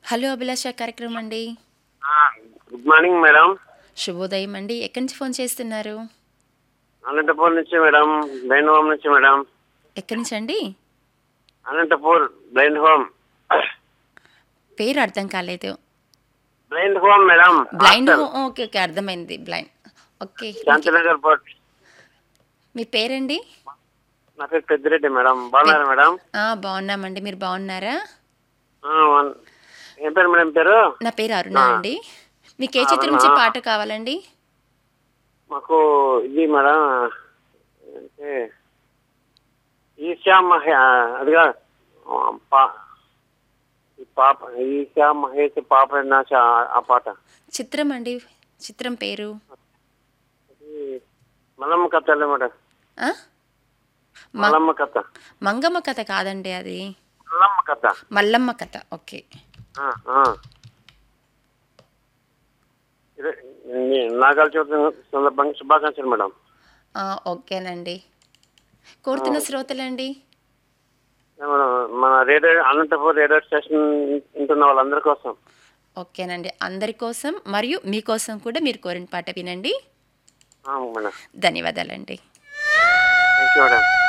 Hello అభిలాష కార్యక్రమం అండి good morning madam శుభోదయం అండి ఎక్కడి నుంచి ఫోన్ చేస్తున్నారు అనంతపూర్ నుంచి మేడం బ్లైండ్ హోమ్ నుంచి మేడం ఎక్కడి నుంచి అండి అనంతపూర్ బ్లైండ్ హోమ్ పేరు అర్థం కాలేదు blind home madam blind hostel. Okay okay అర్థమైంది బ్లైండ్ ఓకే శాంతినగర్ పోర్ట్ మీ పేరండి నా పేరు పెద్దిరెడ్డి మేడం బాగున్నారా మేడం ఆ, బాగున్నామండి మీరు బాగున్నారా ఆ, వన్- ఏం పేరు మేడం పేరు నా పేరు అరుణ అండి మీకు ఏ చిత్రం నుంచి పాట కావాలండి మాకు ఇది మేడం అంటే ఈశా మహే అదిగా ఆ, పా- ఈ పాప ఈశా మహేష్ పాప నాశ ఆ పాట చిత్రం అండి చిత్రం పేరు అది మలమ్మ కథ మేడం ఆ? మ- మలమ్మ కథ మంగమ్మ కథ కాదండి అది మల్లమ్మ కథ మల్లమ్మ కథ ఓకే ఆ, ఆ. ఇదే, నీ- నాగాల చవితి సందర్భంగా శుభాకాంక్షలు మేడం ఆ, ఓకేనండి కోరుతున్న శ్రోతలండి మేడం, మన రేడియో అనంతపూర్ రేడియో స్టేషన్ ఉంటున్న వాళ్ళందరి కోసం ఓకేనండి అందరి కోసం మరియు మీకోసం కూడా మీరు కోరిన పాట వినండి ఆ, మేడం ధన్యవాదాలండి థ్యాంక్ యూ మేడం